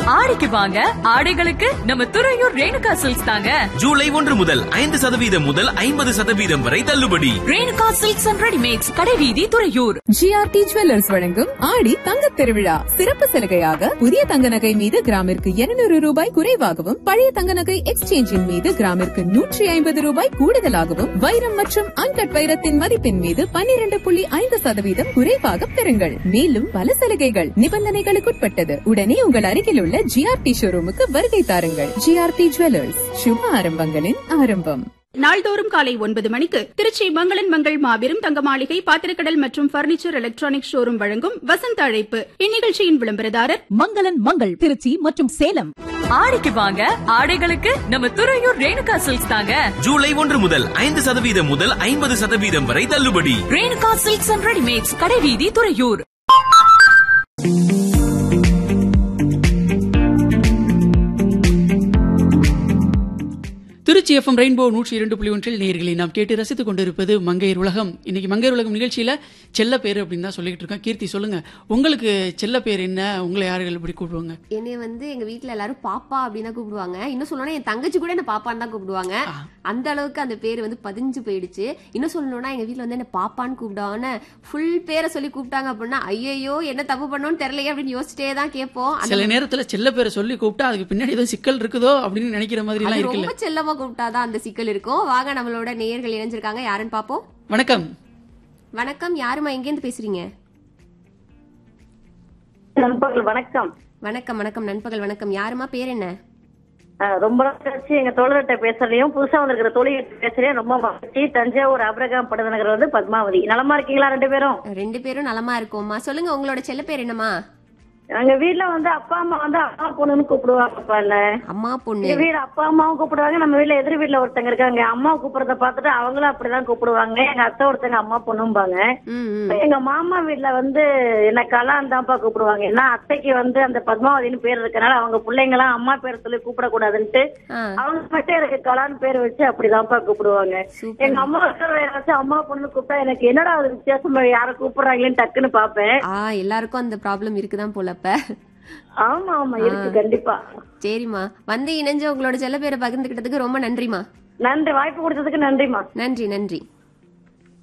ஆடிக்கு வாங்க ஆடைகளுக்கு நம்ம துறையூர் ரேணுகா சில்க்ஸ் தாங்க ஜூலை ஒன்று முதல் ஐந்து சதவீதம் முதல் ஐம்பது சதவீதம் வரை தள்ளுபடி ரேணுகா சில்க்ஸ் அண்ட் ரெடிமேட்ஸ் கடைவீதி துறையூர் ஜிஆர்டி ஜுவல்லர்ஸ் வழங்கும் ஆடி தங்கத் திருவிழா சிறப்பு சலுகையாக புதிய தங்க நகை மீது கிராமிற்கு 200 ரூபாய் குறைவாகவும் பழைய தங்க நகை எக்ஸ்சேஞ்சின் மீது கிராமிற்கு நூற்றி ஐம்பது ரூபாய் கூடுதலாகவும் வைரம் மற்றும் அன்கட் வைரத்தின் மதிப்பின் மீது 12.5% புள்ளி ஐந்து சதவீதம் குறைவாக பெறுங்கள் மேலும் பல சலுகைகள் நிபந்தனைகளுக்குட்பட்டது உடனே உங்கள் அருகில் உள்ள ஜிஆர்டி ஷோரூமுக்கு வருகை தாருங்கள் ஜிஆர்டி ஜுவல்லர்ஸ் சுப ஆரம்பங்களின் ஆரம்பம் நாள்தோறும் காலை ஒன்பது மணிக்கு திருச்சி மங்களன் மங்கள் மாபெரும் தங்க மாளிகை பாத்திரக்கடல் மற்றும் பர்னிச்சர் எலக்ட்ரானிக் ஷோரூம் வழங்கும் வசந்த அழைப்பு இந்நிகழ்ச்சியின் விளம்பரதாரர் மங்களன் மங்கள் திருச்சி மற்றும் சேலம் ஆடிக்கு வாங்க ஆடைகளுக்கு நம்ம துறையூர் ரேணுகா சில்க்ஸ் தாங்க ஜூலை ஒன்று முதல் ஐந்து சதவீதம் முதல் ஐம்பது சதவீதம் வரை தள்ளுபடி ரேணுகா சில்க்ஸ் அண்ட் ரெடிமேட்ஸ் கடைவீதி துறையூர் திருச்சி எஃப்எம் ரெயின்போ நூற்றி இரண்டு புள்ளி ஒன்றில் நேர்களை நாம் கேட்டு ரசித்துக் கொண்டிருப்பது மங்கையர் உலகம் இன்னைக்கு மங்கையர் உலகம் நிகழ்ச்சியில செல்ல பேர் அப்படின்னு தான் சொல்லிட்டு இருக்கோம் கீர்த்தி சொல்லுங்க உங்களுக்கு செல்ல பேர் என்ன உங்களை யார்கள் இப்படி கூப்பிடுவாங்க என்னை வந்து எங்க வீட்ல எல்லாரும் பாப்பா அப்படின்னு தான் கூப்பிடுவாங்க இன்னும் சொல்லணும்னா என் தங்கச்சி கூட என்ன பாப்பான்னு தான் கூப்பிடுவாங்க அந்த அளவுக்கு அந்த பேர் வந்து பதிஞ்சு போயிடுச்சு இன்னும் சொல்லணும்னா எங்க வீட்ல வந்து என்ன பாப்பான்னு கூப்பிடுவாங்க ஃபுல் பேரை சொல்லி கூப்பிட்டாங்க அப்படின்னா ஐயோ என்ன தப்பு பண்ணோம்னு தெரியலையே அப்படின்னு யோசிச்சிட்டே தான் கேட்போம் அந்த- சில நேரத்துல செல்ல பேரை சொல்லி கூப்பிட்டா அதுக்கு பின்னாடி ஏதோ சிக்கல் இருக்குதோ அப்படின்னு நினைக்கிற மாதிரி எல்லாம் அது இருக்குல்ல ரொம்ப செல்லமா கூப்பிட்டாதான் அந்த சிக்கல் இருக்கும் வாங்க நம்மளோட நேயர்கள் இணைஞ்சிருக்காங்க யாருன்னு பாப்போம் வணக்கம் வணக்கம் யாருமா எங்கேருந்து பேசுறீங்க நண்பர்கள் வணக்கம் வணக்கம் வணக்கம் நண்பகல் வணக்கம் யாருமா பேர் என்ன அஹ் ரொம்ப நாள் கழிச்சு எங்க தோழர்கிட்ட பேசுறதையும் புதுசா வந்திருக்கிற தோழிகிட்ட பேசுறதையும் ரொம்ப மகிழ்ச்சி தஞ்சாவூர் அபிரகாம் படுதநகர் வந்து பத்மாவதி நலமா இருக்கீங்களா ரெண்டு பேரும் ரெண்டு பேரும் நலமா இருக்கோம்மா சொல்லுங்க உங்களோட செல்ல பேர் என்னம்மா எங்க வீட்ல வந்து அப்பா அம்மா வந்து அப்பா பொண்ணுன்னு கூப்பிடுவாங்க இல்ல அம்மா பொண்ணு எங்க வீடு அப்பா அம்மாவும் கூப்பிடுவாங்க நம்ம வீட்ல எதிர் வீட்ல ஒருத்தங்க இருக்காங்க அம்மா கூப்பிடுறத பார்த்துட்டு அவங்களும் அப்படிதான் கூப்பிடுவாங்க எங்க அத்தை ஒருத்தங்க அம்மா பொண்ணும்பாங்க ம் ம் எங்க மாமா வீட்ல வந்து என்ன கலான் தான்ப்பா கூப்பிடுவாங்க ஏன்னா அத்தைக்கு வந்து அந்த பத்மாவதினு பேர் இருக்கனால அவங்க பிள்ளைங்க எல்லாம் அம்மா பேர் சொல்லி கூப்பிடக்கூடாதுன்ட்டு ஆ அவங்க மட்டும் எனக்கு கலான் பேர் வச்சு அப்படிதான்ப்பா கூப்பிடுவாங்க சூப்பர். எங்க அம்மா வேற வச்சு அம்மா பொண்ணு கூப்பிட்டா எனக்கு என்னடா அது வித்தியாசமா யார கூப்பிடுறாங்களேன்னு டக்குன்னு பாப்பேன் ஆ எல்லாருக்கும் அந்த ப்ராப்ளம் இருக்குதான் போல அப்ப ஆமா ஆமா இருக்கு கண்டிப்பா சரிம்மா வந்து இணைஞ்சு உங்களோட செல்ல பேரை பகிர்ந்துக்கிட்டதுக்கு ரொம்ப நன்றிமா நன்றி வாய்ப்பு கொடுத்ததுக்கு நன்றிமா நன்றி நன்றி